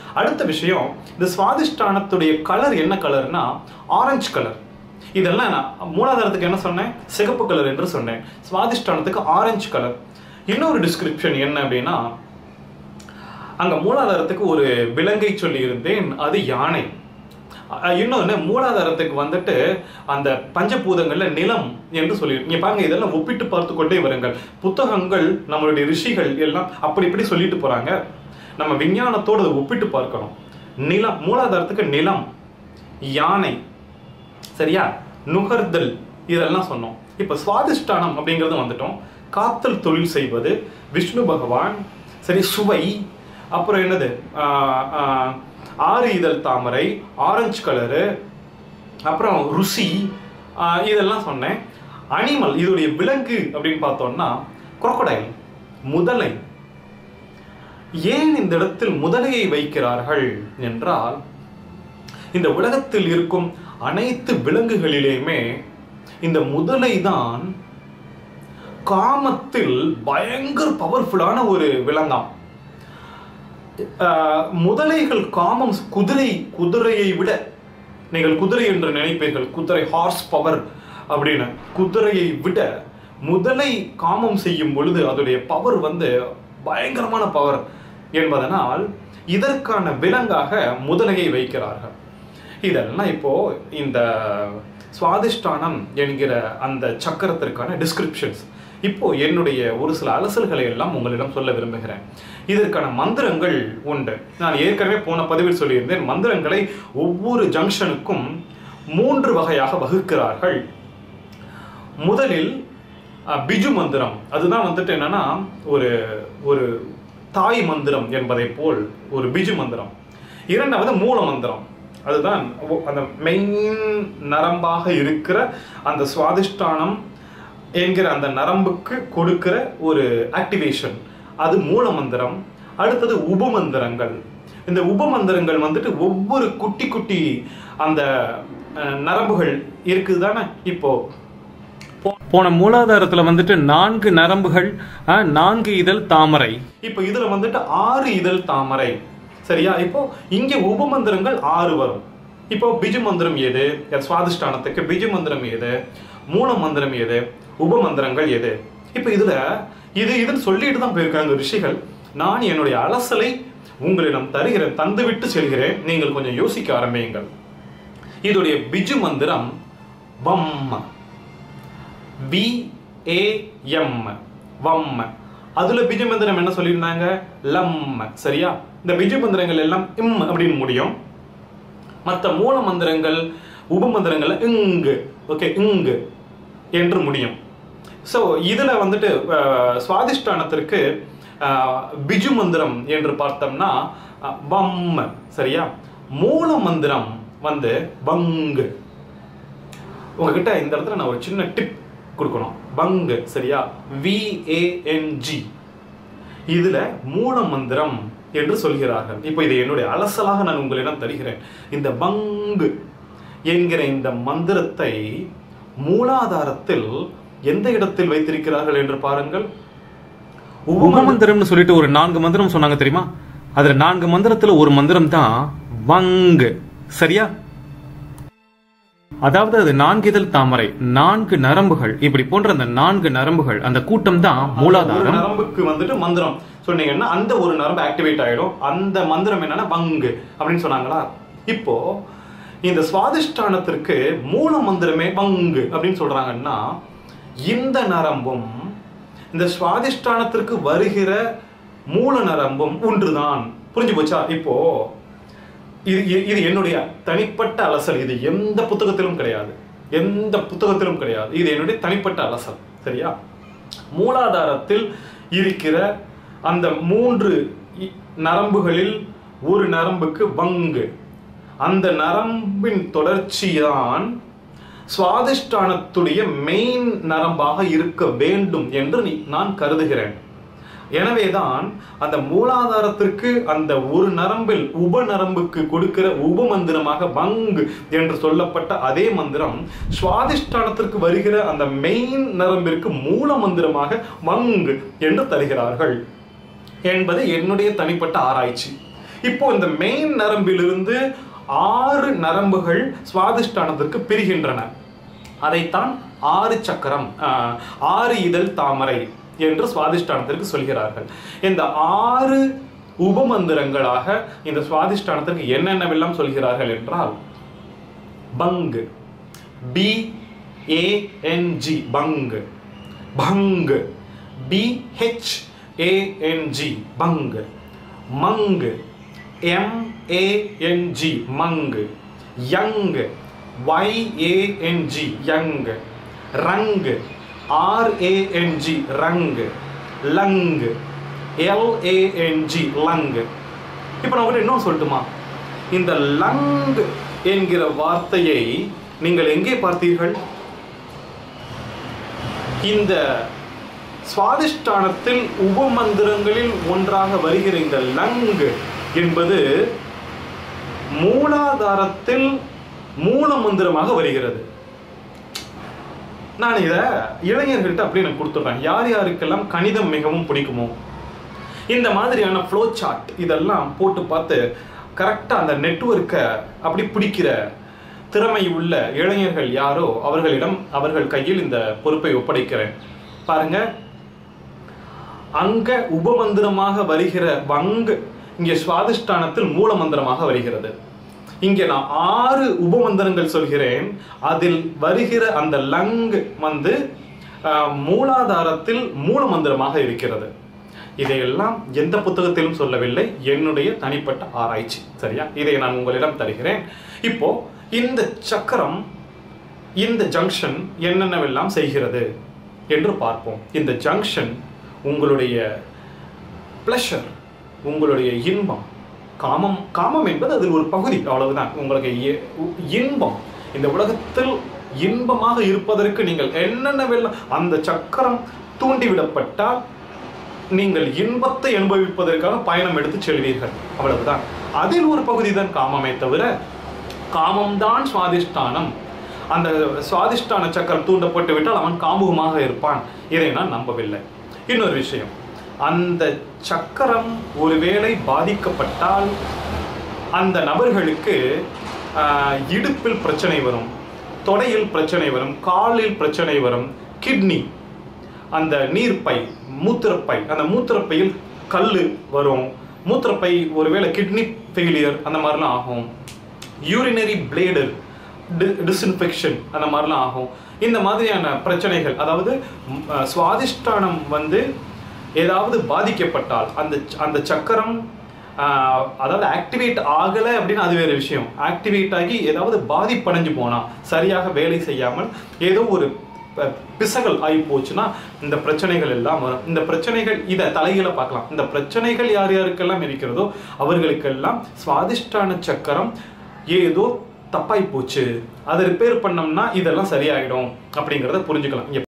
அடுத்த விஷயம் இந்த சுவாதிஷ்டானத்துடைய கலர் என்ன கலர்னா ஆரஞ்சு கலர் இதெல்லாம் நான் மூலாதாரத்துக்கு என்ன சொன்னேன் சிகப்பு கலர் என்று சொன்னேன் சுவாதிஷ்டானத்துக்கு ஆரஞ்சு கலர் இன்னொரு டிஸ்கிரிப்ஷன் என்ன அப்படின்னா அங்க மூலாதாரத்துக்கு ஒரு விலங்கை சொல்லி இருந்தேன் அது யானை அஹ் இன்னொன்னு மூலாதாரத்துக்கு வந்துட்டு அந்த பஞ்சபூதங்கள்ல நிலம் என்று சொல்லி நீங்க பாருங்க இதெல்லாம் ஒப்பிட்டு பார்த்து கொண்டே வருங்கள் புத்தகங்கள் நம்மளுடைய ரிஷிகள் எல்லாம் அப்படி இப்படி சொல்லிட்டு போறாங்க நம்ம விஞ்ஞானத்தோடு அதை ஒப்பிட்டு பார்க்கணும் நிலம் மூலாதாரத்துக்கு நிலம் யானை சரியா நுகர்தல் இதெல்லாம் சொன்னோம் இப்ப சுவாதிஷ்டானம் அப்படிங்கிறது வந்துட்டோம் காத்தல் தொழில் செய்வது விஷ்ணு பகவான் சரி சுவை அப்புறம் என்னது ஆஹ், ஆஹ், ஆறு இதழ் தாமரை ஆரஞ்சு கலரு அப்புறம் ருசி ஆஹ், இதெல்லாம் சொன்னேன் அனிமல் இதோடைய விலங்கு அப்படின்னு பார்த்தோம்னா crocodile முதலை ஏன் இந்த இடத்தில் முதலையை வைக்கிறார்கள் என்றால் இந்த உலகத்தில் இருக்கும் அனைத்து விலங்குகளிலேயுமே இந்த முதலை தான் காமத்தில் பயங்கர பவர்ஃபுல்லான ஒரு விலங்காம் ஆஹ், முதலைகள் காமம் குதிரை குதிரையை விட நீங்கள் குதிரை என்று நினைப்பீர்கள் குதிரை ஹார்ஸ் பவர் அப்படின்னு குதிரையை விட முதலை காமம் செய்யும் பொழுது அதோடைய பவர் வந்து பயங்கரமான பவர் என்பதனால் இதற்கான விலங்காக முதலையை வைக்கிறார்கள் இதெல்லாம் இப்போ இந்த சுவாதிஷ்டானம் என்கிற அந்த சக்கரத்திற்கான டிஸ்கிரிப்ஷன்ஸ் இப்போ என்னுடைய ஒரு சில அலசல்களை எல்லாம் உங்களிடம் சொல்ல விரும்புகிறேன் இதற்கான மந்திரங்கள் உண்டு நான் ஏற்கனவே போன பதிவில் சொல்லியிருந்தேன் மந்திரங்களை ஒவ்வொரு ஜங்ஷனுக்கும் மூன்று வகையாக வகுக்கிறார்கள் முதலில் அஹ், பிஜு மந்திரம் அதுதான் வந்துட்டு என்னன்னா ஒரு ஒரு தாய் மந்திரம் என்பதை போல் ஒரு பிஜு மந்திரம் இரண்டாவது மூல மந்திரம் அதுதான் ஒ- அந்த மெயின் நரம்பாக இருக்கிற அந்த சுவாதிஷ்டானம் என்கிற அந்த நரம்புக்கு கொடுக்கிற ஒரு ஆக்டிவேஷன் அது மூல மந்திரம் அடுத்தது உபமந்திரங்கள் இந்த உபமந்திரங்கள் வந்துட்டு ஒவ்வொரு குட்டி குட்டி அந்த அஹ், நரம்புகள் இருக்குது தானே இப்போ போன மூலாதாரத்துல வந்துட்டு நான்கு நரம்புகள் அஹ், நான்கு இதழ் தாமரை இப்போ இதுல வந்துட்டு ஆறு இதழ் தாமரை சரியா இப்போ இங்க உபமந்திரங்கள் ஆறு வரும் இப்போ பிஜு மந்திரம் எது சுவாதிஷ்டானத்துக்கு பிஜு மந்திரம் எது மூல மந்திரம் எது உபமந்திரங்கள் எது இப்போ இதுல இது இதுன்னு சொல்லிட்டு தான் போயிருக்காங்க ரிஷிகள் நான் என்னுடைய அலசலை உங்களிடம் தருகிறேன் தந்துவிட்டு செல்கிறேன் நீங்கள் கொஞ்சம் யோசிக்க ஆரம்பியுங்கள் இதோடைய பிஜு மந்திரம் வம் வி ஏ எம் வம் அதுல பிஜு மந்திரம் என்ன சொல்லியிருந்தாங்க லம் சரியா இந்த பிஜு மந்திரங்கள் எல்லாம் இம் அப்படின்னு முடியும் மற்ற மூல மந்திரங்கள் உபமந்திரங்கள் இங்கு ஓகே இங்கு என்று முடியும் ஸோ இதுல வந்துட்டு அஹ், சுவாதிஷ்டானத்திற்கு அஹ், பிஜு மந்திரம் என்று பார்த்தோம்னா அஹ், வம் சரியா மூல மந்திரம் வந்து பங்கு உங்ககிட்ட இந்த இடத்துல நான் ஒரு சின்ன டிப் கொடுக்கணும் பங்கு சரியா விஏஎன்ஜி இதுல மூல மந்திரம் என்று சொல்கிறார்கள் இப்போ இதை என்னுடைய அலசலாக நான் உங்களிடம் தருகிறேன் இந்த பங்கு என்கிற இந்த மந்திரத்தை மூலாதாரத்தில் எந்த இடத்தில் வைத்திருக்கிறார்கள் என்று பாருங்கள் உபமந்திரம்னு சொல்லிட்டு ஒரு நான்கு மந்திரம் சொன்னாங்க தெரியுமா அதுல நான்கு மந்திரத்துல ஒரு மந்திரம் தான் வங்கு சரியா அதாவது அது நான்கு இதழ் தாமரை நான்கு நரம்புகள் இப்படி போன்ற அந்த நான்கு நரம்புகள் அந்த கூட்டம் தான் மூலாதாரம் நரம்புக்கு வந்துட்டு மந்திரம் சொன்னீங்கன்னா அந்த ஒரு நரம்பு ஆக்டிவேட் ஆயிடும் அந்த மந்திரம் என்னன்னா பங்கு அப்படின்னு சொன்னாங்களா இப்போ இந்த சுவாதிஷ்டானத்திற்கு மூல மந்திரமே பங்கு அப்படின்னு சொல்றாங்கன்னா இந்த நரம்பும் இந்த சுவாதிஷ்டானத்திற்கு வருகிற மூல நரம்பும் ஒன்றுதான் புரிஞ்சு போச்சா இப்போ இது இது- இது என்னுடைய தனிப்பட்ட அலசல் இது எந்த புத்தகத்திலும் கிடையாது எந்த புத்தகத்திலும் கிடையாது இது என்னுடைய தனிப்பட்ட அலசல் சரியா மூலாதாரத்தில் இருக்கிற அந்த மூன்று இ- நரம்புகளில் ஒரு நரம்புக்கு வங்கு அந்த நரம்பின் தொடர்ச்சிதான் சுவாதிஷ்டானத்துடைய மெயின் நரம்பாக இருக்க வேண்டும் என்று நீ- நான் கருதுகிறேன் எனவேதான் அந்த மூலாதாரத்திற்கு அந்த ஒரு நரம்பில் உப நரம்புக்கு கொடுக்கிற உப மந்திரமாக பங்கு என்று சொல்லப்பட்ட அதே மந்திரம் சுவாதிஷ்டானத்திற்கு வருகிற அந்த மெயின் நரம்பிற்கு மூல மந்திரமாக வங்கு என்று தருகிறார்கள் என்பது என்னுடைய தனிப்பட்ட ஆராய்ச்சி இப்போ இந்த மெயின் நரம்பிலிருந்து ஆறு நரம்புகள் சுவாதிஷ்டானத்திற்கு பிரிகின்றன அதைத்தான் ஆறு சக்கரம் ஆஹ், ஆறு இதழ் தாமரை என்று சுவாதிஷ்டானத்திற்கு சொல்கிறார்கள் இந்த ஆறு உபமந்திரங்களாக இந்த சுவாதிஷ்டானத்திற்கு என்னென்னவெல்லாம் சொல்கிறார்கள் என்றால் பங் பி ஏ என் ஜி பங் பங் P H A N G பங் மங் எம் ஏ என் ஜி மங் யங் ஒய் ஏ என் ஜி யங் ரங் ஆர் ஏ என் ஜி ரங் லங் எல் ஏ என் ஜி லங் இப்போ நான் உங்கள்கிட்ட இன்னும் சொல்லட்டுமா இந்த லங் என்கிற வார்த்தையை நீங்கள் எங்கே பார்த்தீர்கள் இந்த சுவாதிஷ்டானத்தில் உபமந்திரங்களில் ஒன்றாக வருகிற இந்த லங் என்பது மூலாதாரத்தில் மூல மந்திரமாக வருகிறது நான் இதை இளைஞர்கள்ட்ட அப்படியே நான் கொடுத்துட்றேன் யார் யாருக்கெல்லாம் கணிதம் மிகவும் பிடிக்குமோ இந்த மாதிரியான ஃப்ளோ சார்ட் இதெல்லாம் போட்டு பார்த்து கரெக்டாக அந்த நெட்வொர்க்கை அப்படி பிடிக்கிற திறமை உள்ள இளைஞர்கள் யாரோ அவர்களிடம் அவர்கள் கையில் இந்த பொறுப்பை ஒப்படைக்கிறேன் பாருங்க அங்க உபமந்திரமாக வருகிற வங்கு இங்கே சுவாதிஷ்டானத்தில் மூலமந்திரமாக வருகிறது இங்கே நான் ஆறு உபமந்திரங்கள் சொல்கிறேன் அதில் வருகிற அந்த லங் வந்து ஆஹ், மூலாதாரத்தில் மூலமந்திரமாக இருக்கிறது இதையெல்லாம் எந்த புத்தகத்திலும் சொல்லவில்லை என்னுடைய தனிப்பட்ட ஆராய்ச்சி சரியா இதை நான் உங்களிடம் தருகிறேன் இப்போ இந்த சக்கரம் இந்த ஜங்ஷன் என்னென்னவெல்லாம் செய்கிறது என்று பார்ப்போம் இந்த ஜங்ஷன் உங்களுடைய ப்ளஷர் உங்களுடைய இன்பம் காமம் காமம் என்பது அதில் ஒரு பகுதி அவ்வளவுதான் உங்களுக்கு இ- இன்பம் இந்த உலகத்தில் இன்பமாக இருப்பதற்கு நீங்கள் என்னென்னவெல்லாம் அந்த சக்கரம் தூண்டிவிடப்பட்டால் நீங்கள் இன்பத்தை அனுபவிப்பதற்காக பயணம் எடுத்து செல்வீர்கள் அவ்வளவுதான் அதில் ஒரு பகுதி தான் காமமே தவிர காமம்தான் சுவாதிஷ்டானம் அந்த சுவாதிஷ்டான சக்கரம் தூண்டப்பட்டு விட்டால் அவன் காமுகமாக இருப்பான் இதை நான் நம்பவில்லை இன்னொரு விஷயம் அந்த சக்கரம் ஒருவேளை பாதிக்கப்பட்டால் அந்த நபர்களுக்கு ஆஹ், இடுப்பில் பிரச்சனை வரும் தொடையில் பிரச்சனை வரும் காலில் பிரச்சனை வரும் கிட்னி அந்த நீர்ப்பை மூத்திரப்பை அந்த மூத்திரப்பையில் கல் வரும் மூத்திரப்பை ஒருவேளை கிட்னி ஃபெயிலியர் அந்த மாதிரிலாம் ஆகும் யூரினரி பிளேடு டிஸ்இன்ஃபெக்ஷன் அந்த மாதிரிலாம் ஆகும் இந்த மாதிரியான பிரச்சனைகள் அதாவது ம், அஹ், சுவாதிஷ்டானம் வந்து ஏதாவது பாதிக்கப்பட்டால் அந்த அந்த சக்கரம் ஆஹ், அதாவது ஆக்டிவேட் ஆகலை அப்படின்னு அது வேறு விஷயம் ஆக்டிவேட் ஆகி ஏதாவது பாதிப்படைஞ்சு போனால் சரியாக வேலை செய்யாமல் ஏதோ ஒரு ப- பிசகல் ஆகி போச்சுன்னா இந்த பிரச்சனைகள் எல்லாம் வரும் இந்த பிரச்சனைகள் இதை தலையில பார்க்கலாம் இந்த பிரச்சனைகள் யார் யாருக்கெல்லாம் இருக்கிறதோ அவர்களுக்கெல்லாம் சுவாதிஷ்டான சக்கரம் ஏதோ தப்பாய் போச்சு அதை ரிப்பேர் பண்ணோம்னா இதெல்லாம் சரியாயிடும் அப்படிங்கிறத புரிஞ்சுக்கலாம் இங்க